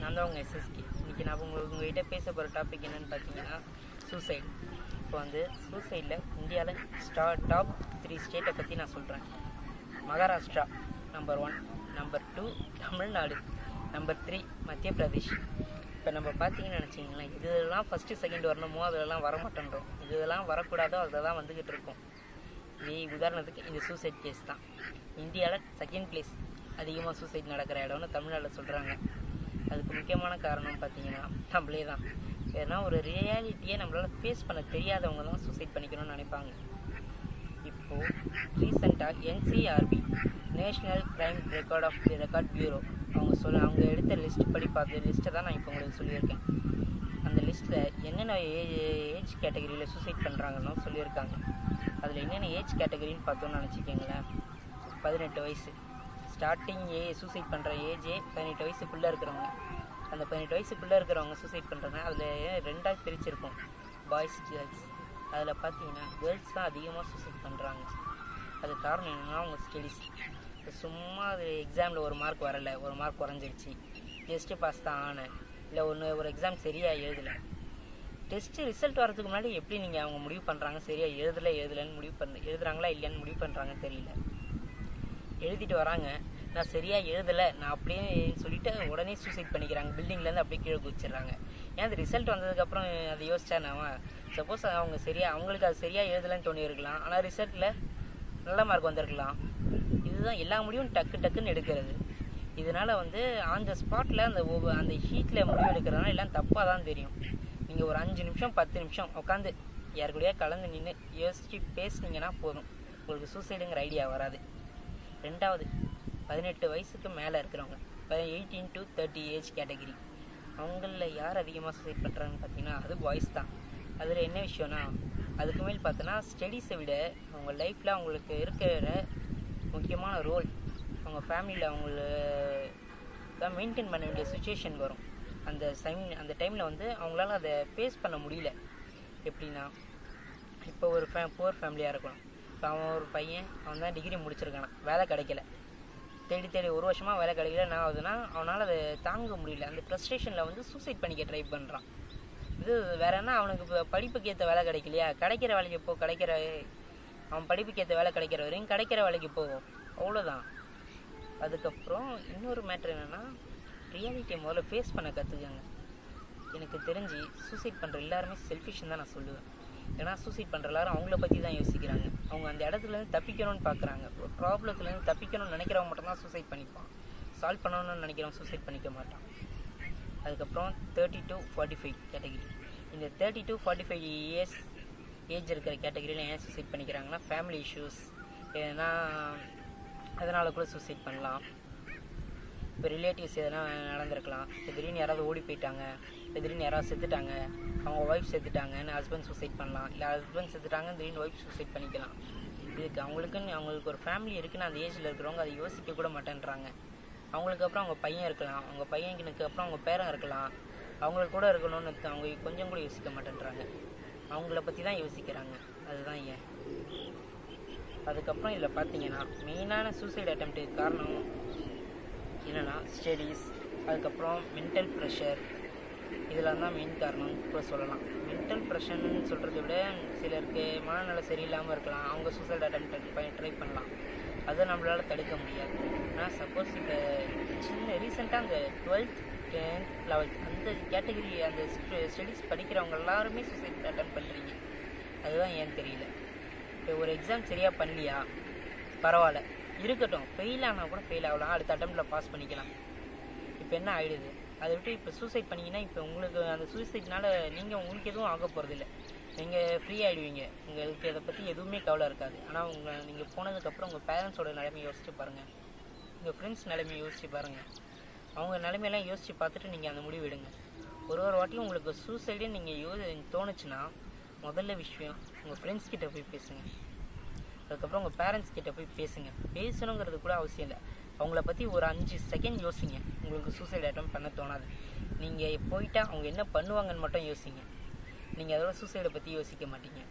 நான் தான் உங்கள் எஸ்எஸ்கே இன்றைக்கி நான் உங்க உங்ககிட்ட பேச போகிற டாபிக் என்னன்னு பார்த்தீங்கன்னா சூசைட் இப்போ வந்து சூசைடில் இந்தியாவில் ஸ்டா டாப் த்ரீ ஸ்டேட்டை பற்றி நான் சொல்கிறேன் Maharashtra number one number two Tamil Nadu number three Madhya Pradesh இப்போ நம்ம பார்த்தீங்கன்னு நினச்சிங்களேன் இதெல்லாம் ஃபஸ்ட்டு செகண்ட் வரணுமோ அதெல்லாம் வர மாட்டேன்றோம் இதெல்லாம் வரக்கூடாதோ அதில் தான் வந்துக்கிட்டு இருக்கோம் இதே உதாரணத்துக்கு இந்த சூசைட் கேஸ் தான் இந்தியாவில் செகண்ட் பிளேஸ் அதிகமாக சூசைட் நடக்கிற இடம்னு தமிழ்நாட்டில் சொல்கிறாங்க அதுக்கு முக்கியமான காரணம் பார்த்தீங்கன்னா நம்மளே தான் ஏன்னா ஒரு ரியாலிட்டியை நம்மளால் ஃபேஸ் பண்ண தெரியாதவங்க தான் சூசைட் பண்ணிக்கணும்னு நினைப்பாங்க இப்போது ரீசெண்டாக NCRB national crime record of record bureau அவங்க சொல்ல அவங்க எடுத்த லிஸ்ட் படி பார்த்த லிஸ்ட்டை தான் நான் இப்போ உங்களுக்கு சொல்லியிருக்கேன் அந்த லிஸ்ட்டில் என்னென்ன ஏஜ் ஏஜ் கேட்டகரியில் சூசைட் பண்ணுறாங்கன்னு சொல்லியிருக்காங்க அதில் என்னென்ன ஏஜ் கேட்டகரின்னு பார்த்தோம்னு நினச்சிக்கோங்களேன் பதினெட்டு வயசு ஸ்டார்டிங் ஏ சூசைட் பண்ணுற ஏஜே பதினெட்டு வயசுக்குள்ளே இருக்கிறவங்க அந்த பதினெட்டு வயசுக்குள்ளே இருக்கிறவங்க சூசைட் பண்ணுறாங்க அதில் ரெண்டாக பிரிச்சிருக்கும் பாய்ஸ் கேர்ள்ஸ் அதில் பார்த்தீங்கன்னா கேர்ள்ஸ் தான் அதிகமாக சூசைட் பண்ணுறாங்க அது காரணம் என்னென்னா அவங்க ஸ்டடீஸ் சும்மா அது எக்ஸாமில் ஒரு மார்க் வரலை ஒரு மார்க் குறைஞ்சிருச்சு ஜஸ்ட்டு பாஸ் தான் ஆனேன் இல்லை ஒன்று ஒரு எக்ஸாம் சரியாக எழுதலை டெஸ்ட்டு ரிசல்ட் வரதுக்கு முன்னாடி எப்படி நீங்கள் அவங்க முடிவு பண்ணுறாங்க சரியாக எழுதலை எழுதலைன்னு முடிவு பண்ண எழுதுறாங்களா இல்லையான்னு முடிவு பண்ணுறாங்கன்னு தெரியல எழுதிட்டு வராங்க நான் சரியாக எழுதலை நான் அப்படியே சொல்லிட்டு உடனே சூசைட் பண்ணிக்கிறாங்க பில்டிங்லேருந்து அப்படியே கீழே குதிச்சிடுறாங்க ஏன் அது ரிசல்ட் வந்ததுக்கப்புறம் அதை யோசிச்சா நான் சப்போஸ் அவங்க சரியாக அவங்களுக்கு அது சரியாக எழுதலைன்னு தோணி இருக்கலாம் ஆனால் ரிசல்ட்டில் நல்ல மார்க் வந்திருக்கலாம் இதுதான் எல்லா முடிவும் டக்கு டக்குன்னு எடுக்கிறது இதனால் வந்து ஆன் த ஸ்பாட்டில் அந்த ஒவ்வொரு அந்த ஹீட்டில் முடிவு எடுக்கிறதுனால எல்லாம் தப்பாக தான் தெரியும் நீங்கள் ஒரு அஞ்சு நிமிஷம் பத்து நிமிஷம் உட்காந்து யார் கூடயா கலந்து நின்று யோசித்து பேசுனீங்கன்னா போதும் உங்களுக்கு சூசைடுங்கிற ஐடியா வராது ரெண்டாவது பதினெட்டு வயசுக்கு மேலே இருக்கிறவங்க eighteen to thirty age category அவங்களில் யார் அதிகமாக சூசைட் பண்ணுறாங்கன்னு பார்த்தீங்கன்னா அது பாய்ஸ் தான் அதில் என்ன விஷயம்னா அதுக்கு மேல் பார்த்தோன்னா ஸ்டடீஸை விட அவங்க லைஃப்பில் அவங்களுக்கு இருக்கிற முக்கியமான ரோல் அவங்க ஃபேமிலியில் அவங்கள தான் மெயின்டைன் பண்ண வேண்டிய சுச்சுவேஷன் வரும் அந்த டைம் அந்த டைமில் வந்து அவங்களால அதை ஃபேஸ் பண்ண முடியல எப்படின்னா இப்போ ஒரு ஃபே புவர் ஃபேமிலியாக இருக்கணும் இப்போ அவன் ஒரு பையன் அவன் தான் டிகிரி முடிச்சிருக்கானான் வேலை கிடைக்கல தேடி தேடி ஒரு வருஷமாக வேலை கிடைக்கல என்ன ஆகுதுன்னா அவனால் அதை தாங்க முடியல அந்த ஃப்ரஸ்ட்ரேஷனில் வந்து சூசைட் பண்ணிக்க ட்ரை பண்ணுறான் இது வேற என்ன அவனுக்கு இப்போ படிப்புக்கு ஏற்ற வேலை கிடைக்கலையா கிடைக்கிற வேலைக்கு போ கிடைக்கிற அவன் படிப்புக்கு ஏற்ற வேலை கிடைக்கிற வரையும் கிடைக்கிற வேலைக்கு போ அவ்வளோதான் அதுக்கப்புறம் இன்னொரு மேட்ரு என்னென்னா ரியாலிட்டியை முதல்ல ஃபேஸ் பண்ண கற்றுக்கங்க எனக்கு தெரிஞ்சு சூசைட் பண்ணுற எல்லாருமே செல்ஃபிஷ்னு தான் நான் சொல்லுவேன் ஏன்னா சூசைட் பண்ணுற எல்லாரும் அவங்கள பற்றி தான் யோசிக்கிறாங்க அவங்க அந்த இடத்துலேருந்து தப்பிக்கணும்னு பார்க்குறாங்க ஒரு ப்ராப்ளத்துலேருந்து தப்பிக்கணும்னு நினைக்கிறவங்க மட்டும்தான் சூசைட் பண்ணிப்பான் சால்வ் பண்ணணும்னு நினைக்கிறவன் சூசைட் பண்ணிக்க மாட்டான் அதுக்கப்புறம் thirty to forty five category இந்த thirty to forty five years age இருக்கிற கேட்டகிரியில் ஏன் சூசைட் பண்ணிக்கிறாங்கன்னா ஃபேமிலி இஷ்யூஸ் ஏன்னா அதனால் கூட சூசைட் பண்ணலாம் இப்போ ரிலேட்டிவ்ஸ் எதனா நடந்திருக்கலாம் இப்போ திடீர்னு யாராவது ஓடி போயிட்டாங்க இப்போ திடீர்னு யாராவது செத்துட்டாங்க அவங்க ஒய்ஃப் செத்துட்டாங்கன்னு ஹஸ்பண்ட் சூசைட் பண்ணலாம் இல்லை ஹஸ்பண்ட் செத்துட்டாங்க திடீர்னு ஒய்ஃப் சூசைட் பண்ணிக்கலாம் இதுக்கு அவங்களுக்குன்னு அவங்களுக்கு ஒரு ஃபேமிலி இருக்குன்னு அந்த ஏஜில் இருக்கிறவங்க அதை யோசிக்க கூட மாட்டேன்றாங்க அவங்களுக்கு அப்புறம் அவங்க பையன் இருக்கலாம் அவங்க பையனுக்கு அப்புறம் அவங்க பேரன் இருக்கலாம் அவங்களுக்கு கூட இருக்கணும்னு அவங்க கொஞ்சம் கூட யோசிக்க மாட்டேன்றாங்க அவங்கள பற்றி தான் யோசிக்கிறாங்க அதுதான் ஏன் அதுக்கப்புறம் இதில் பார்த்தீங்கன்னா மெயினான சூசைட் அட்டம்ப்ட்டுக்கு காரணம் என்னென்னா ஸ்டடீஸ் அதுக்கப்புறம் மென்டல் ப்ரெஷர் இதெல்லாம் தான் மெயின் காரணம் கூட சொல்லலாம் மென்டல் ப்ரெஷர்னு சொல்கிறத விட சிலருக்கு மனநல சரியில்லாமல் இருக்கலாம் அவங்க சூசைட் அட்டம் ட்ரை பண்ணலாம் அதை நம்மளால் தடுக்க முடியாது ஆனால் சப்போஸ் இப்போ சின்ன ரீசெண்டாக அந்த டுவெல்த் டென்த் லெவல்த் அந்த கேட்டகரி அந்த ஸ்டடீஸ் படிக்கிறவங்க எல்லாருமே சூசைட் அட்டம் பண்ணுறீங்க அதுதான் ஏன்னு தெரியல இப்போ ஒரு எக்ஸாம் சரியாக பண்ணலையா பரவாயில்ல இருக்கட்டும் ஃபெயில் ஆனால் கூட ஃபெயில் ஆகலாம் அடுத்த அட்டம்ப்டில் பாஸ் பண்ணிக்கலாம் இப்போ என்ன ஆகிடுது அதை விட்டு இப்போ சூசைட் பண்ணிங்கன்னா இப்போ உங்களுக்கு அந்த சூசைட்னால நீங்கள் உங்களுக்கு எதுவும் ஆக போகிறதில்ல நீங்கள் ஃப்ரீ ஆகிடுவீங்க உங்களுக்கு இதை பற்றி எதுவுமே கவலை இருக்காது ஆனால் உங்கள் நீங்கள் போனதுக்கப்புறம் உங்கள் பேரண்ட்ஸோட நிலைமை யோசிச்சு பாருங்கள் உங்கள் ஃப்ரெண்ட்ஸ் நிலைமையை யோசிச்சு பாருங்கள் அவங்க நிலைமையெல்லாம் யோசித்து பார்த்துட்டு நீங்கள் அந்த முடிவு எடுங்க ஒரு ஒரு வாட்டியும் உங்களுக்கு சூசைடு நீங்கள் யோ தோணுச்சுன்னா முதல்ல விஷயம் உங்கள் ஃப்ரெண்ட்ஸ் கிட்ட போய் பேசுங்க அதுக்கப்புறம் உங்கள் பேரண்ட்ஸ் கிட்ட போய் பேசுங்க பேசணுங்கிறது கூட அவசியம் இல்லை அவங்கள பற்றி ஒரு அஞ்சு செகண்ட் யோசிங்க உங்களுக்கு சூசைட் அட்டம் பண்ண தோணாது நீங்கள் போயிட்டா அவங்க என்ன பண்ணுவாங்கன்னு மட்டும் யோசிங்க நீங்கள் அதோட சூசைடை பற்றி யோசிக்க மாட்டீங்க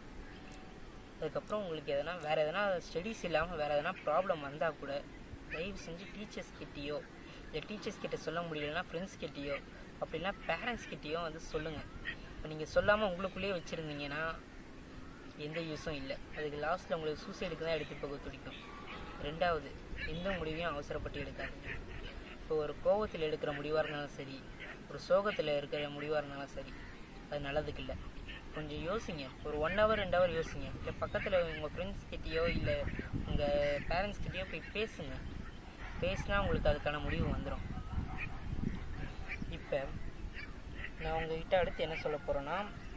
அதுக்கப்புறம் உங்களுக்கு எதனா வேறு எதனா ஸ்டடீஸ் இல்லாமல் வேறு எதனா ப்ராப்ளம் வந்தால் கூட தயவு செஞ்சு டீச்சர்ஸ் கிட்டேயோ இந்த டீச்சர்ஸ் கிட்ட சொல்ல முடியலன்னா ஃப்ரெண்ட்ஸ் கிட்டேயோ அப்படின்னா பேரண்ட்ஸ் கிட்டேயோ வந்து சொல்லுங்கள் இப்போ நீங்கள் சொல்லாமல் உங்களுக்குள்ளேயே வச்சுருந்தீங்கன்னா எந்த யூஸும் இல்லை அதுக்கு லாஸ்ட்டில் உங்களுக்கு சூசைடுக்கு தான் எடுத்து போக துடிக்கும் ரெண்டாவது எந்த முடிவையும் அவசரப்பட்டு எடுக்காதீங்க இப்போ ஒரு கோவத்தில் எடுக்கிற முடிவாக இருந்தாலும் சரி ஒரு சோகத்தில் இருக்கிற முடிவாக இருந்தாலும் சரி அது நல்லதுக்கு இல்லை கொஞ்சம் யோசிங்க ஒரு ஒன் ஹவர் ரெண்டு ஹவர் யோசிங்க இல்லை பக்கத்தில் உங்கள் ஃப்ரெண்ட்ஸ் கிட்டேயோ இல்லை உங்கள் பேரண்ட்ஸ் கிட்டேயோ போய் பேசுங்க பேசினா உங்களுக்கு அதுக்கான முடிவு வந்துடும் இப்போ நான் உங்ககிட்ட அடுத்து என்ன சொல்ல போகிறேன்னா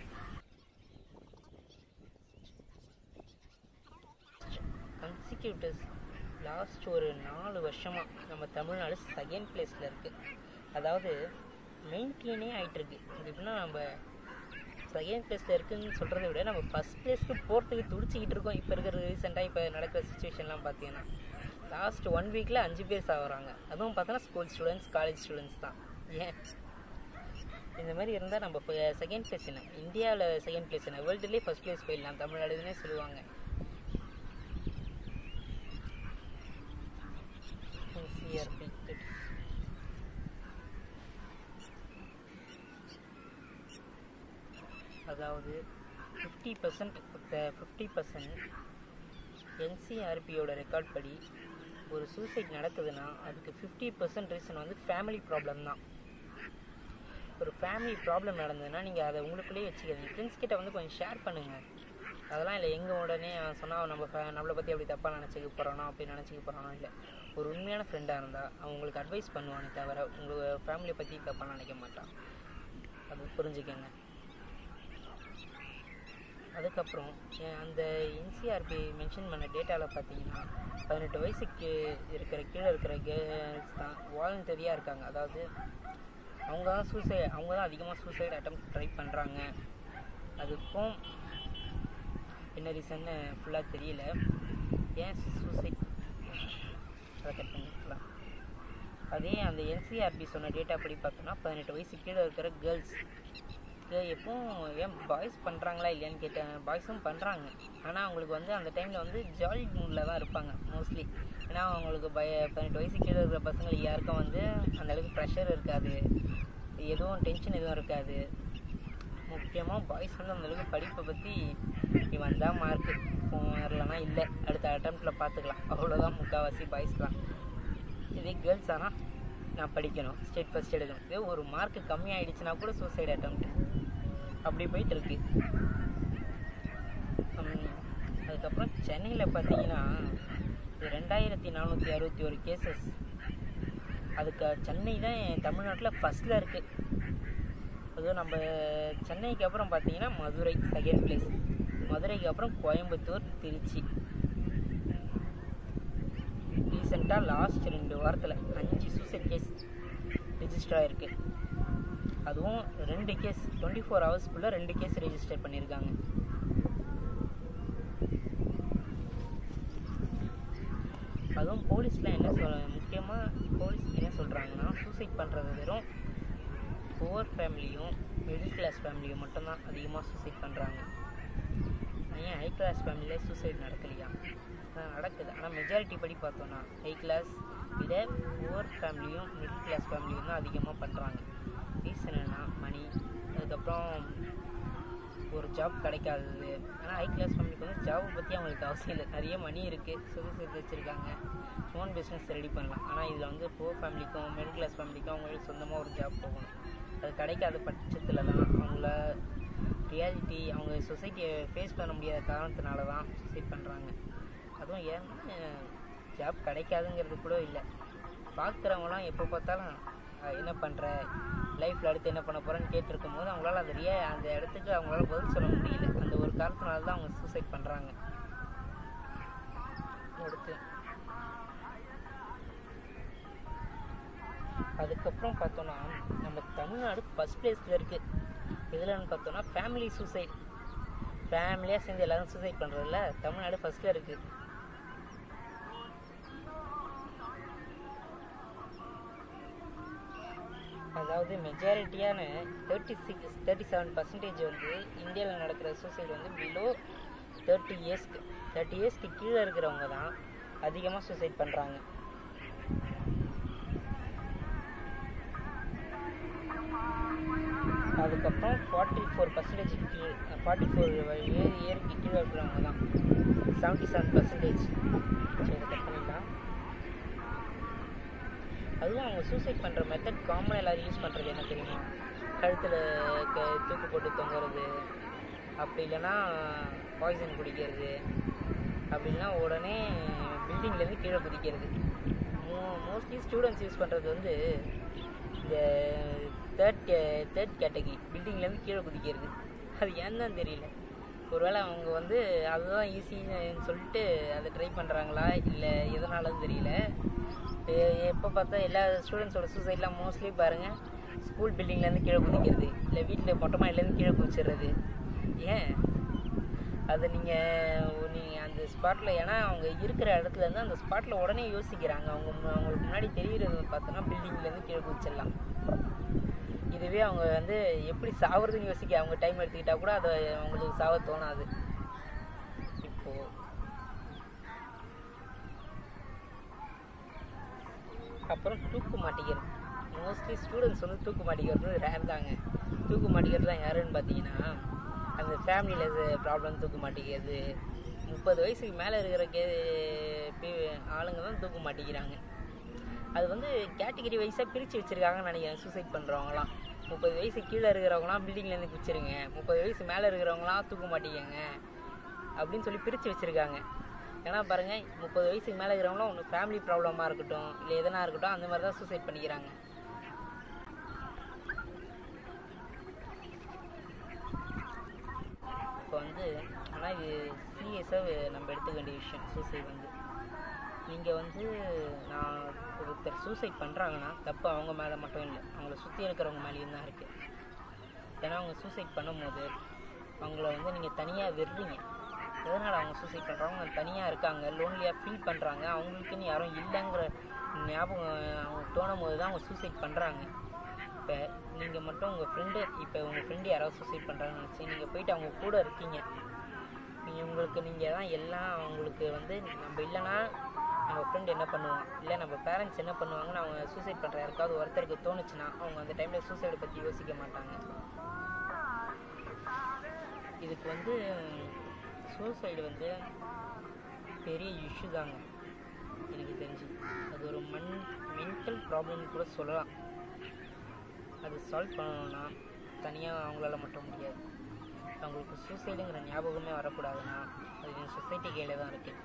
கன்சிக்யூட்டிவ்ஸ் லாஸ்ட் ஒரு நாலு வருஷமாக நம்ம தமிழ்நாடு செகண்ட் பிளேஸில் இருக்குது அதாவது மெயின்டெயினே ஆகிட்டுருக்கு இது எப்படின்னா நம்ம செகண்ட் பிளேஸில் இருக்குன்னு சொல்கிறத விட நம்ம ஃபஸ்ட் பிளேஸ்க்கு போகிறதுக்கு துடிச்சிக்கிட்டு இருக்கோம் இப்போ இருக்கிற ரீசெண்டாக இப்போ நடக்கிற சுச்சுவேஷன்லாம் பார்த்தீங்கன்னா லாஸ்ட் ஒன் வீக்கில் அஞ்சு பேர் சாகுறாங்க அதுவும் பார்த்தோன்னா ஸ்கூல் ஸ்டூடெண்ட்ஸ் காலேஜ் ஸ்டூடெண்ட்ஸ் தான் ஏன் இந்த மாதிரி இருந்தால் நம்ம இப்போ செகண்ட் பிளேஸ் என்ன இந்தியாவில் செகண்ட் பிளேஸ் என்ன வேர்ல்டுலேயே ஃபஸ்ட் பிளேஸ் போயிடலாம் தமிழ்நாடுன்னே சொல்லுவாங்க என்சிஆர்பி அதாவது ஃபிஃப்டி பர்சன்ட் ஃபிஃப்டி பர்சன்ட் என்சிஆர்பியோட ரெக்கார்ட் படி ஒரு சூசைட் நடக்குதுன்னா அதுக்கு ஃபிஃப்டி பர்சன்ட் ரீசன் வந்து ஃபேமிலி ப்ராப்ளம் தான் ஒரு ஃபேமிலி ப்ராப்ளம் நடந்ததுன்னா நீங்கள் அதை உங்களுக்குள்ளேயே வச்சுக்காதீங்க ஃப்ரெண்ட்ஸ் கிட்ட வந்து கொஞ்சம் ஷேர் பண்ணுங்கள் அதெல்லாம் இல்லை எங்கே உடனே சொன்னால் நம்ம ஃபே- நம்மளை பற்றி அப்படி தப்பாக நினச்சிக்க போகிறானோ அப்படி நினச்சிக்க போகிறானோ இல்லை ஒரு உண்மையான ஃப்ரெண்டாக இருந்தால் அவன் உங்களுக்கு அட்வைஸ் பண்ணுவானே தவிர உங்கள் ஃபேமிலியை பற்றி தப்பாக நினைக்க மாட்டான் அது புரிஞ்சுக்கங்க அதுக்கப்புறம் எ- அந்த என்சிஆர்பி மென்ஷன் பண்ண டேட்டாவில் பார்த்தீங்கன்னா பதினெட்டு வயசுக்கு இருக்கிற கீழே இருக்கிற கேர்ள்ஸ் தான் வாலண்டரியாக இருக்காங்க அதாவது அவங்க தான் சூசைட் அவங்க தான் அதிகமாக சூசைட் அட்டம் ட்ரை பண்ணுறாங்க அதுக்கும் என்ன ரீசன்னு ஃபுல்லாக தெரியல ஏன் சூசைட் அதை கட் பண்ணிக்கலாம் அதே அந்த என்சிஆர்பி சொன்ன டேட்டா படி பார்த்தோன்னா பதினெட்டு வயசு கீழே இருக்கிற கேர்ள்ஸ் எப்பவும் ஏன் பாய்ஸ் பண்ணுறாங்களா இல்லையான்னு கேட்டேன் பாய்ஸும் பண்ணுறாங்க ஆனால் அவங்களுக்கு வந்து அந்த டைமில் வந்து ஜாலி மூடில் தான் இருப்பாங்க மோஸ்ட்லி ஏன்னா அவங்களுக்கு பய பதினெட்டு வயசு கீழே இருக்கிற பசங்களுக்கு யாருக்கும் வந்து அந்த அளவுக்கு ப்ரெஷர் இருக்காது எதுவும் டென்ஷன் எதுவும் இருக்காது முக்கியமாக பாய்ஸ் வந்து அந்த அளவுக்கு படிப்பை பற்றி நீ வந்தால் மார்க்கு வரலன்னா இல்லை அடுத்த அட்டம்ப்டில் பார்த்துக்கலாம் அவ்வளோதான் முக்கால்வாசி பாய்ஸ்லாம் இதே கேர்ள்ஸ் ஆனால் நான் படிக்கணும் ஸ்டேட் ஃபஸ்ட் எடுக்கணும் இதே ஒரு மார்க் கம்மியாயிடுச்சுன்னா கூட சூசைட் அட்டம்ப்ட் அப்படி போயிட்டு இருக்கு உம், அதுக்கப்புறம் சென்னையில் பார்த்தீங்கன்னா இது ரெண்டாயிரத்தி நானூற்றி அறுபத்தி ஒரு கேசஸ் அதுக்கு சென்னை தான் தமிழ்நாட்டில் ஃபஸ்ட்டில் இருக்குது அதுவும் நம்ம சென்னைக்கு அப்புறம் பார்த்தீங்கன்னா மதுரை செகண்ட் பிளேஸ் மதுரைக்கு அப்புறம் கோயம்புத்தூர் திருச்சி ரீசெண்டாக லாஸ்ட் ரெண்டு வாரத்தில் அஞ்சு சூசைட் கேஸ் ரிஜிஸ்டர் ஆகிருக்கு அதுவும் ரெண்டு கேஸ் டுவெண்ட்டி ஃபோர் ஹவர்ஸ்க்குள்ளே ரெண்டு கேஸ் ரெஜிஸ்டர் பண்ணியிருக்காங்க அதுவும் போலீஸ்லாம் என்ன சொல்ல முக்கியமாக போலீஸ் என்ன சொல்கிறாங்கன்னா சூசைட் பண்ணுறது வெறும் புவர் ஃபேமிலியும் மிடில் கிளாஸ் ஃபேமிலியும் மட்டும்தான் அதிகமாக சூசைட் பண்ணுறாங்க ஏன் ஹை கிளாஸ் ஃபேமிலியிலே சூசைட் நடக்கலையா அதான் நடக்குது ஆனால் மெஜாரிட்டி படி பார்த்தோன்னா ஹை கிளாஸ் விட புவர் ஃபேமிலியும் மிடில் கிளாஸ் ஃபேமிலியும் தான் அதிகமாக பண்ணுறாங்க ரீசன் என்னன்னா மணி அதுக்கப்புறம் ஒரு ஜாப் கிடைக்காதது ஆனால் ஹை கிளாஸ் ஃபேமிலிக்கு வந்து ஜாபை பற்றி அவங்களுக்கு அவசியம் இல்லை நிறைய மணி இருக்குது சொத்து சேர்த்து வச்சுருக்காங்க ஓன் பிஸ்னஸ் ரெடி பண்ணலாம் ஆனால் இதில் வந்து புவர் ஃபேமிலிக்கும் மிடில் கிளாஸ் ஃபேமிலிக்கும் அவங்களுக்கு சொந்தமாக ஒரு ஜாப் போகணும் அது கிடைக்காத பட்சத்தில் தான் அவங்கள ரியாலிட்டி அவங்க சொசைட்டியை ஃபேஸ் பண்ண முடியாத காரணத்தினால தான் சூசைட் பண்ணுறாங்க அதுவும் ஏன்னா ஜாப் கிடைக்காதுங்கிறது கூட இல்லை பார்க்குறவங்களாம் எப்போ பார்த்தாலும் அஹ், என்ன பண்ணுற லைஃப்பில் அடுத்து என்ன பண்ண போகிறேன்னு கேட்டிருக்கும் போது அவங்களால அந்த ரியா அந்த இடத்துக்கு அவங்களால பதில் சொல்ல முடியல அந்த ஒரு காரணத்தினால தான் அவங்க சூசைட் பண்ணுறாங்க அடுத்து அதுக்கப்புறம் பார்த்தோன்னா நம்ம தமிழ்நாடு ஃபஸ்ட் பிளேஸில் இருக்குது எதுலன்னு பார்த்தோன்னா ஃபேமிலி சூசைட் ஃபேமிலியாக சேர்ந்து எல்லாரும் சூசைட் பண்ணுறதுல தமிழ்நாடு ஃபஸ்ட்டில் இருக்குது அதாவது மெஜாரிட்டியான thirty six thirty seven percentage வந்து இந்தியாவில் நடக்கிற சூசைட் வந்து பிலோ தேர்ட்டி இயர்ஸ்க்கு தேர்ட்டி இயர்ஸ்க்கு கீழே இருக்கிறவங்க தான் அதிகமாக சூசைட் பண்ணுறாங்க அதுக்கப்புறம் ஃபார்ட்டி ஃபோர் பர்சன்டேஜ் கீழே ஃபார்ட்டி ஃபோர் ஏறி ஏறிக்கு கீழே இருக்கிறவங்க தான் செவன்ட்டி செவன் பர்சன்டேஜ் சரி இதை கட் பண்ணிடலாம் அதுவும் அவங்க சூசைட் பண்ணுற மெத்தட் காமனாக எல்லோரும் யூஸ் பண்ணுறது என்ன தெரியுமா கழுத்தில் க தூக்கு போட்டு தொங்குறது அப்படி இல்லைன்னா பாய்சன் குடிக்கிறது அப்படின்னா உடனே பில்டிங்லேருந்து கீழே குதிக்கிறது மோ மோஸ்ட்லி ஸ்டூடெண்ட்ஸ் யூஸ் பண்ணுறது வந்து இந்த தேர்ட் கே தேர்ட் கேட்டகரி பில்டிங்லேருந்து கீழே குதிக்கிறது அது ஏன்னு தான் தெரியல ஒருவேளை அவங்க வந்து அதுதான் ஈஸின்னு சொல்லிட்டு அதை ட்ரை பண்ணுறாங்களா இல்லை எதனாலன்னு தெரியல எப்போ பார்த்தா எல்லா ஸ்டூடெண்ட்ஸோட சூசைட்லாம் மோஸ்ட்லி பாருங்கள் ஸ்கூல் பில்டிங்லேருந்து கீழே குதிக்கிறது இல்லை வீட்டில் மொட்டை மாடிலேருந்து கீழே குதிச்சிடுறது ஏன் அது நீங்கள் நீங்கள் அந்த ஸ்பாட்டில் ஏன்னா அவங்க இருக்கிற இடத்துல இருந்து அந்த ஸ்பாட்டில் உடனே யோசிக்கிறாங்க அவங்க மு- அவங்களுக்கு முன்னாடி தெரிகிறது பார்த்தோன்னா பில்டிங்லேருந்து கீழே குதிச்சிடலாம் இதுவே அவங்க வந்து எப்படி சாவறதுன்னு யோசிக்க அவங்க டைம் எடுத்துக்கிட்டா கூட அதை அவங்களுக்கு சாவ தோணாது இப்போ அப்புறம் தூக்கு மாட்டிக்கிறது மோஸ்ட்லி ஸ்டூடெண்ட்ஸ் வந்து தூக்கு மாட்டிக்கிறது ரேர் தாங்க தூக்கு மாட்டிக்கிறது தான் யாருன்னு பார்த்தீங்கன்னா அந்த ஃபேமிலியில் ப்ராப்ளம் தூக்கு மாட்டிக்கிறது முப்பது வயசுக்கு மேலே இருக்கிற கே பி- ஆளுங்க தான் தூக்கு மாட்டிக்கிறாங்க அது வந்து கேட்டகரி வைஸாக பிரித்து வச்சுருக்காங்கன்னு நினைக்கிறேன் சூசைட் பண்ணுறவங்களாம் முப்பது வயசு கீழே இருக்கிறவங்களாம் பில்டிங்லேருந்து குச்சிருங்க முப்பது வயசு மேலே இருக்கிறவங்களாம் தூக்க மாட்டிக்கங்க அப்படின்னு சொல்லி பிரித்து வச்சுருக்காங்க ஏன்னா பாருங்கள் முப்பது வயசுக்கு மேலே இருக்கிறவங்களாம் ஒன்று ஃபேமிலி ப்ராப்ளமாக இருக்கட்டும் இல்லை எதனா இருக்கட்டும் அந்த மாதிரி தான் சூசைட் பண்ணிக்கிறாங்க இப்போ வந்து ஆனால் இது சீரியஸாக நம்ம எடுத்துக்க வேண்டிய விஷயம் சூசைட் வந்து நீங்கள் வந்து நான் ஒருத்தர் சூசைட் பண்ணுறாங்கன்னா தப்பு அவங்க மேலே மட்டும் இல்லை அவங்கள சுற்றி இருக்கிறவங்க மேலேயும் தான் இருக்குது ஏன்னா அவங்க சூசைட் பண்ணும்போது அவங்கள வந்து நீங்கள் தனியாக விடுறீங்க எதனால் அவங்க சூசைட் பண்ணுறாங்க அவங்க தனியாக இருக்காங்க லோன்லியாக ஃபீல் பண்ணுறாங்க அவங்களுக்குன்னு யாரும் இல்லைங்கிற ஞாபகம் அவங்க தோணும் போது தான் அவங்க சூசைட் பண்ணுறாங்க இப்போ நீங்கள் மட்டும் உங்கள் ஃப்ரெண்டு இப்போ உங்கள் ஃப்ரெண்டு யாராவது சூசைட் பண்ணுறாங்கன்னு நினச்சி நீங்கள் போயிட்டு அவங்க கூட இருக்கீங்க நீங்கள் உங்களுக்கு நீங்கள் தான் எல்லாம் அவங்களுக்கு வந்து நம்ம இல்லைன்னா நம்ம ஃப்ரெண்ட் என்ன பண்ணுவான் இல்லை நம்ம பேரண்ட்ஸ் என்ன பண்ணுவாங்கன்னு அவங்க சூசைட் பண்ணுற யாருக்காவது ஒருத்தருக்கு தோணுச்சுன்னா அவங்க அந்த டைமில் சூசைடை பற்றி யோசிக்க மாட்டாங்க இதுக்கு வந்து சூசைடு வந்து பெரிய இஷ்யூ தாங்க எனக்கு தெரிஞ்சு அது ஒரு மன் மென்டல் ப்ராப்ளம்னு கூட சொல்லலாம் அது சால்வ் பண்ணணும்னா தனியாக அவங்களால மட்டும் முடியாது அவங்களுக்கு சூசைடுங்கிற ஞாபகமே வரக்கூடாதுன்னா அது சொசைட்டி கையில் தான் இருக்குது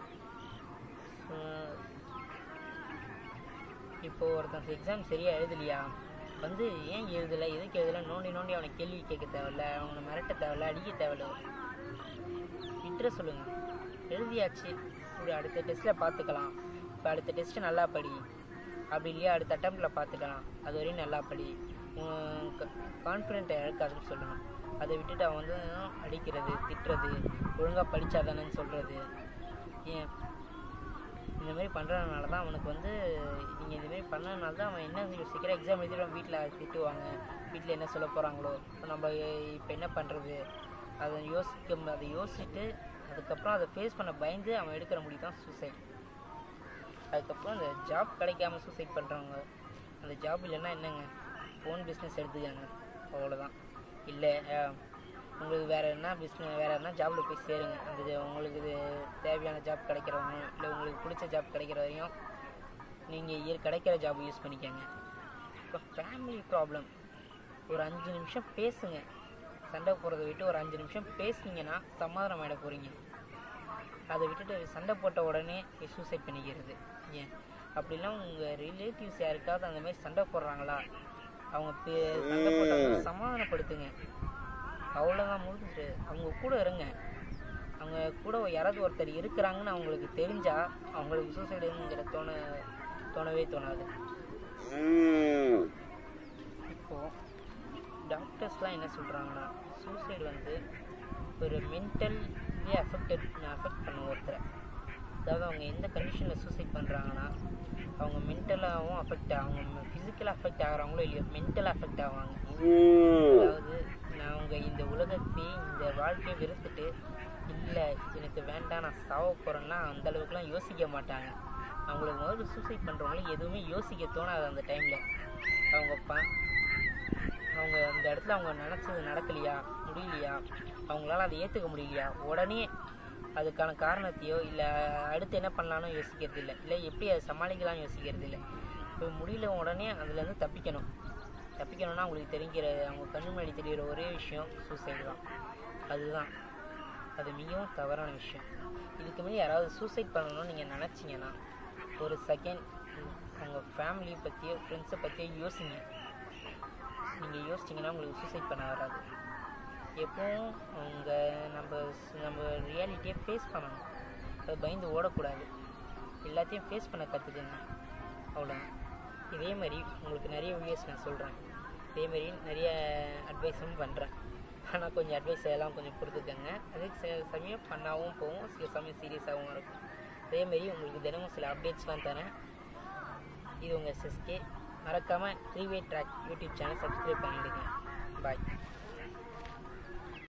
இப்போது ஒருத்தன் எக்ஸாம் சரியாக எழுதலையா வந்து ஏன் எழுதலை எதுக்கு எழுதலை நோண்டி நோண்டி அவனை கேள்வி கேட்க தேவையில்ல அவனை மிரட்ட தேவையில்ல அடிக்க தேவையில்ல விட்டுற சொல்லுங்க எழுதியாச்சு இப்படி அடுத்த டெஸ்ட்டில் பார்த்துக்கலாம் இப்போ அடுத்த டெஸ்ட்டு நல்லா படி அப்படி இல்லையா அடுத்த அட்டம்ப்டில் பார்த்துக்கலாம் அது வரையும் நல்லா படி கான்ஃபிடென்ட்டை இழக்காதுன்னு சொல்லணும் அதை விட்டுட்டு அவன் வந்து அடிக்கிறது திட்டுறது ஒழுங்காக படித்தாதானேன்னு சொல்கிறது ஏன் இந்த மாதிரி பண்ணுறதுனால தான் அவனுக்கு வந்து நீங்கள் இந்த மாதிரி பண்ணதுனால தான் அவன் என்ன யோசிக்கிற எக்ஸாம் எழுதிடுவான் வீட்டில் திட்டுவாங்க வீட்டில் என்ன சொல்ல போகிறாங்களோ நம்ம இப்போ என்ன பண்ணுறது அதை யோசிக்க அதை யோசிச்சுட்டு அதுக்கப்புறம் அதை ஃபேஸ் பண்ண பயந்து அவன் எடுக்கிற முடிவு தான் சூசைட் அதுக்கப்புறம் அந்த ஜாப் கிடைக்காம சூசைட் பண்ணுறவங்க அந்த ஜாப் இல்லைன்னா என்னங்க ஓன் பிஸ்னஸ் எடுத்துக்கங்க அவ்வளோதான் இல்லை உங்களுக்கு வேறு என்ன பிஸ்னஸ் வேறு என்ன ஜாபில் போய் சேருங்க அந்த ஜா- உங்களுக்கு இது தேவையான ஜாப் கிடைக்கிறவங்க இல்லை உங்களுக்கு பிடிச்ச ஜாப் கிடைக்கிற வரையும் நீங்கள் கிடைக்கிற ஜாப் யூஸ் பண்ணிக்கோங்க இப்போ ஃபேமிலி ப்ராப்ளம் ஒரு அஞ்சு நிமிஷம் பேசுங்க சண்டை போடுறதை விட்டு ஒரு அஞ்சு நிமிஷம் பேசுனீங்கன்னா சமாதானம் ஆகிட போகிறீங்க அதை விட்டுட்டு சண்டை போட்ட உடனே சூசைட் பண்ணிக்கிறது ஏன் அப்படிலாம் உங்கள் ரிலேட்டிவ்ஸ் யாருக்காவது அந்த மாதிரி சண்டை போடுறாங்களா அவங்க பே- சண்டை போட்டாங்க சமாதானப்படுத்துங்க அவ்வளோதான் முடிஞ்சுட்டு அவங்க கூட இருங்க அவங்க கூட யாராவது ஒருத்தர் இருக்கிறாங்கன்னு அவங்களுக்கு தெரிஞ்சா அவங்களுக்கு சூசைடுங்கிற தோண தோணவே தோணாது இப்போது டாக்டர்ஸ்லாம் என்ன சொல்கிறாங்கன்னா சூசைடு வந்து ஒரு மென்டல்லி அஃபெக்டட் அஃபெக்ட் பண்ணும் ஒருத்தரை அதாவது அவங்க எந்த கண்டிஷனில் சூசைட் பண்ணுறாங்கன்னா அவங்க மென்டலாகவும் அஃபெக்ட் அவங்க ஃபிசிக்கலாக அஃபெக்ட் ஆகுறாங்களோ இல்லையோ மென்டலாக அஃபெக்ட் ஆவாங்க அதாவது நான் அவங்க இந்த உலகத்தையே இந்த வாழ்க்கையை வெறுத்துட்டு இல்லை எனக்கு வேண்டாம் நான் சாவ போகிறேன்னா அந்த அளவுக்குலாம் யோசிக்க மாட்டாங்க அவங்களுக்கு முதல்ல சூசைட் பண்ணுறவங்களும் எதுவுமே யோசிக்க தோணாது அந்த டைமில் அவங்க ப அவங்க அந்த இடத்துல அவங்க நினச்சது நடக்கலையா முடியலையா அவங்களால அதை ஏற்றுக்க முடியலையா உடனே அதுக்கான காரணத்தையோ இல்லை அடுத்து என்ன பண்ணலான்னு யோசிக்கிறது இல்லை இல்லை எப்படி அதை சமாளிக்கலாம்னு யோசிக்கிறது இல்லை இப்போ முடியல உடனே அதுலேருந்து தப்பிக்கணும் தப்பிக்கணும்னா அவங்களுக்கு தெரிகிற அவங்க கண்ணு முன்னாடி தெரிகிற ஒரே விஷயம் சூசைடு தான் அதுதான் அது மிகவும் தவறான விஷயம் இதுக்கு முன்னாடி யாராவது சூசைட் பண்ணணும்னு நீங்கள் நினச்சிங்கன்னா ஒரு செகண்ட் உங்கள் ஃபேமிலி பற்றியோ ஃப்ரெண்ட்ஸை பற்றியோ யோசிங்க நீங்கள் யோசிச்சிங்கன்னா உங்களுக்கு சூசைட் பண்ண வராது எப்பவும் அவங்க நம்ம நம்ம ரியாலிட்டியை ஃபேஸ் பண்ணணும் அது பயந்து ஓடக்கூடாது எல்லாத்தையும் ஃபேஸ் பண்ண கற்றுக்குங்க அவ்வளோதான் இதே மாதிரி உங்களுக்கு நிறைய வீடியோஸ் நான் சொல்கிறேன் இதே மாதிரி நிறைய அட்வைஸும் பண்ணுறேன் ஆனால் கொஞ்சம் அட்வைஸ் எல்லாம் கொஞ்சம் கொடுத்துக்கங்க அதே சில சமயம் பண்ணாவும் போகும் சில சமயம் சீரியஸாகவும் இருக்கும் அதேமாரி உங்களுக்கு தினமும் சில அப்டேட்ஸ்லாம் தரேன் இது உங்கள் எஸ்எஸ்கே மறக்காமல் three way track YouTube channel subscribe பண்ணிவிடுங்க பாய்